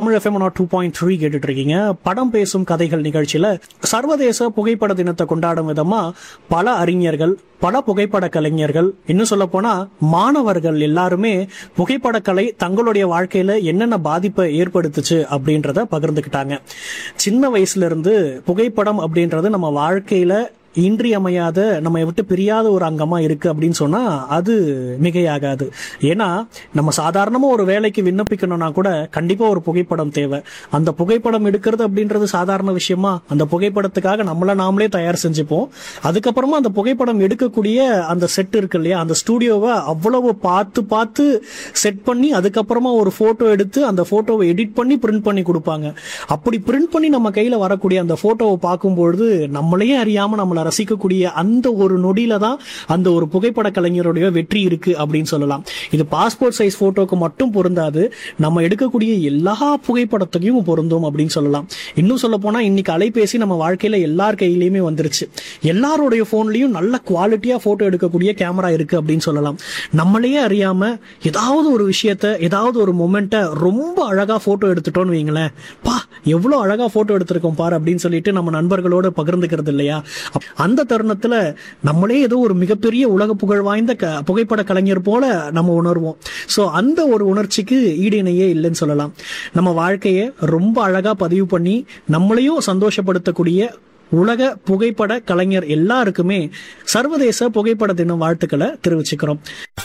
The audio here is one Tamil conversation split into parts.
Tamil FM two point three கேட்டுட்டு இருக்கீங்க படம் பேசும் கதைகள் நிகழ்ச்சியில சர்வதேச புகைப்பட தினத்தை கொண்டாடும் விதமா பல அறிஞர்கள் பல புகைப்பட கலைஞர்கள் இன்னும் சொல்ல போனா மாணவர்கள் எல்லாருமே புகைப்படக்கலை தங்களுடைய வாழ்க்கையில என்னென்ன பாதிப்பை ஏற்படுத்துச்சு அப்படின்றத பகிர்ந்துக்கிட்டாங்க சின்ன வயசுல இருந்து புகைப்படம் அப்படின்றது நம்ம வாழ்க்கையில இன்றியமையாத நம்ம விட்டு பிரியாத ஒரு அங்கமா இருக்கு அப்படின்னு சொன்னா அது மிகையாகாது ஏன்னா நம்ம சாதாரணமா ஒரு வேலைக்கு விண்ணப்பிக்கணும்னா கூட கண்டிப்பா ஒரு புகைப்படம் தேவை அந்த புகைப்படம் எடுக்கிறது அப்படின்றது சாதாரண விஷயமா அந்த புகைப்படத்துக்காக நம்மள நாமளே தயார் செஞ்சுப்போம் அதுக்கப்புறமா அந்த புகைப்படம் எடுக்கக்கூடிய அந்த செட் இருக்கு இல்லையா அந்த ஸ்டூடியோவை அவ்வளவு பார்த்து பார்த்து செட் பண்ணி அதுக்கப்புறமா ஒரு போட்டோ எடுத்து அந்த போட்டோவை எடிட் பண்ணி பிரிண்ட் பண்ணி கொடுப்பாங்க அப்படி பிரிண்ட் பண்ணி நம்ம கையில வரக்கூடிய அந்த போட்டோவை பார்க்கும்பொழுது நம்மளையே அறியாம நம்மளை ரசிக்கக்கூடிய அந்த ஒரு நொடியில தான் அந்த ஒரு புகைப்பட கலைஞருடைய வெற்றி இருக்கு அப்படின்னு சொல்லலாம் இது பாஸ்போர்ட் சைஸ் போட்டோக்கு மட்டும் பொருந்தாது நம்ம எடுக்கக்கூடிய எல்லா புகைப்படத்தையும் பொருந்தும் அப்படின்னு சொல்லலாம் இன்னும் சொல்ல போனா இன்னைக்கு அலைபேசி நம்ம வாழ்க்கையில எல்லார் கையிலயுமே வந்துருச்சு எல்லாருடைய போன்லயும் நல்ல குவாலிட்டியா போட்டோ எடுக்கக்கூடிய கேமரா இருக்கு அப்படின்னு சொல்லலாம் நம்மளையே அறியாம ஏதாவது ஒரு விஷயத்த ஏதாவது ஒரு மொமெண்ட்டை ரொம்ப அழகா போட்டோ எடுத்துட்டோம்னு வைங்களேன் பா எவ்வளவு அழகா போட்டோ எடுத்திருக்கோம் பாரு அப்படின்னு சொல்லிட்டு நம்ம நண்பர்களோட பகிர்ந்துக்கிறது இல்லையா அப்- அந்த தருணத்துல நம்மளே ஏதோ ஒரு மிகப்பெரிய உலக புகழ் வாய்ந்த க- புகைப்பட கலைஞர் போல நம்ம உணர்வோம் சோ அந்த ஒரு உணர்ச்சிக்கு ஈடு இணையே இல்லைன்னு சொல்லலாம் நம்ம வாழ்க்கையை ரொம்ப அழகா பதிவு பண்ணி நம்மளையும் சந்தோஷப்படுத்தக்கூடிய உலக புகைப்பட கலைஞர் எல்லாருக்குமே சர்வதேச புகைப்பட தின வாழ்த்துக்களை தெரிவிச்சுக்கிறோம்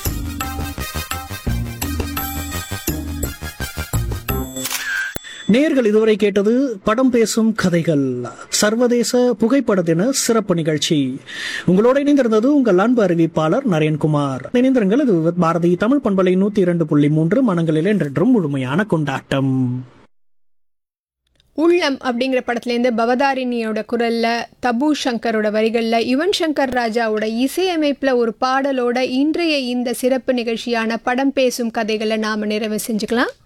நேர்கள் இதுவரை கேட்டது படம் பேசும் கதைகள் சர்வதேச புகைப்பட தின சிறப்பு நிகழ்ச்சி உங்களோட இணைந்திருந்தது உங்கள் அன்பு அறிவிப்பாளர் நரேன்குமார் இணைந்திருங்கள் இது பாரதி தமிழ் பண்பலை நூத்தி இரண்டு புள்ளி மூன்று மனங்களில் என்றென்றும் முழுமையான கொண்டாட்டம் உள்ளம் அப்படிங்கிற படத்துலேருந்து பவதாரிணியோட குரல்ல தபு சங்கரோட வரிகளில் யுவன் சங்கர் ராஜாவோட இசையமைப்பில் ஒரு பாடலோட இன்றைய இந்த சிறப்பு நிகழ்ச்சியான படம் பேசும் கதைகளை நாம் நிறைவு செஞ்சுக்கலாம்